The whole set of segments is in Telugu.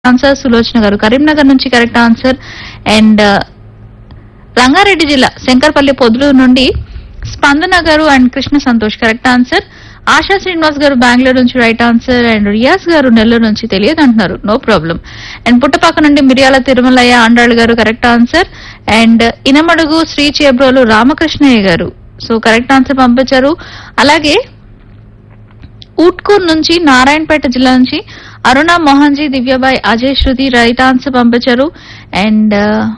ఆన్సర్ సులోచన గారు కరీంనగర్ నుంచి కరెక్ట్ ఆన్సర్ అండ్ రంగారెడ్డి జిల్లా శంకర్పల్లి పొద్దులూరు నుండి Spandana garu and Krishna Santosh correct answer Asha Srinivas garu Bengaluru నుంచి రైట్ ఆన్సర్ అండ్ రియాజ్ గారు నెల్లూరు నుంచి తెలియదు అంటున్నారు నో ప్రాబ్లం అండ్ పుట్టపక్క నుండి మిరియాల Tirumalayya Andal garu correct answer and Inamadugu Sri Chebrolu Ramakrishnayya garu so correct answer పంపించారు అలాగే ఊట్కూర్ నుంచి నారాయణపేట జిల్లా నుంచి అరుణ మోహన్జీ దివ్యబాయ్ అజయ్ శృతి రైట్ ఆన్సర్ పంపించారు అండ్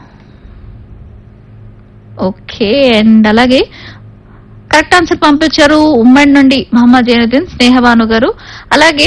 ఓకే అండ్ అలాగే కరెక్ట్ ఆన్సర్ పంపించారు ఉమ్మడి నుండి మహమ్మద్ జైనుద్దీన్ స్నేహబాను గారు అలాగే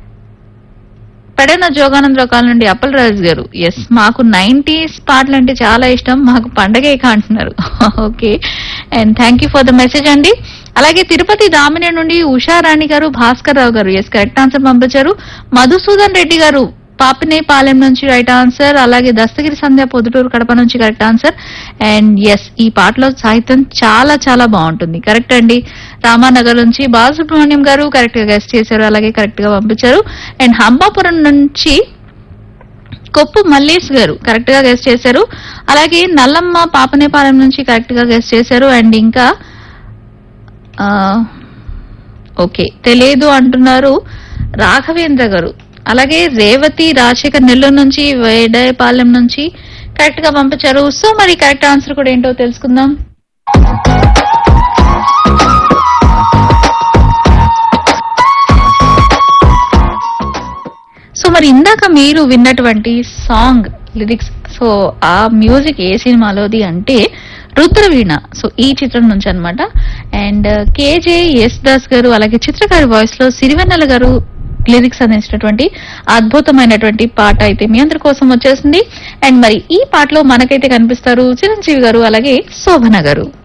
పెడన జోగానందరావు కాలం నుండి అప్పల్ రాజు గారు ఎస్ మాకు నైన్టీస్ పాటలు అంటే చాలా ఇష్టం మాకు పండగే అంటున్నారు okay and thank you for the message అండి అలాగే తిరుపతి దామిని నుండి ఉషారాణి గారు భాస్కర్ రావు గారు ఎస్ కరెక్ట్ ఆన్సర్ పంపించారు మధుసూదన్ రెడ్డి గారు పాపినేపాలెం నుంచి రైట్ ఆన్సర్ అలాగే దస్తగిరి సంధ్య పొద్దుటూరు కడప నుంచి కరెక్ట్ ఆన్సర్ అండ్ ఎస్ ఈ పాటలో సాహిత్యం చాలా చాలా బాగుంటుంది కరెక్ట్ అండి రామానగర్ నుంచి బాలసుబ్రహ్మణ్యం గారు కరెక్ట్ గా గెస్ట్ చేశారు అలాగే కరెక్ట్ గా పంపించారు అండ్ హంబాపురం నుంచి కొప్పు మల్లేష్ గారు కరెక్ట్ గా గెస్ట్ చేశారు అలాగే నల్లమ్మ పాపనేపాలెం నుంచి కరెక్ట్ గా గెస్ట్ చేశారు అండ్ ఇంకా ఆ, ఓకే తెలియదు అంటున్నారు రాఘవేంద్ర గారు అలాగే రేవతి రాజశేఖర్ నెల్లూరు నుంచి వేడపాలెం నుంచి కరెక్ట్ గా పంపించారు సో మరి కరెక్ట్ ఆన్సర్ కూడా ఏంటో తెలుసుకుందాం సో మరి ఇందాక మీరు విన్నటువంటి song lyrics so uh music ఏ సినిమాలోది అంటే రుద్రవీణ సో ఈ చిత్రం నుంచి అన్నమాట అండ్ కేజే ఎస్ దాస్ గారు అలాగే చిత్రకారి వాయిస్ లో సిరివెన్నెల గారు లిరిక్స్ అందించినటువంటి అద్భుతమైనటువంటి పాట అయితే మీ అందరి కోసం వచ్చేసింది అండ్ మరి ఈ పాటలో మనకైతే కనిపిస్తారు చిరంజీవి గారు అలాగే శోభన గారు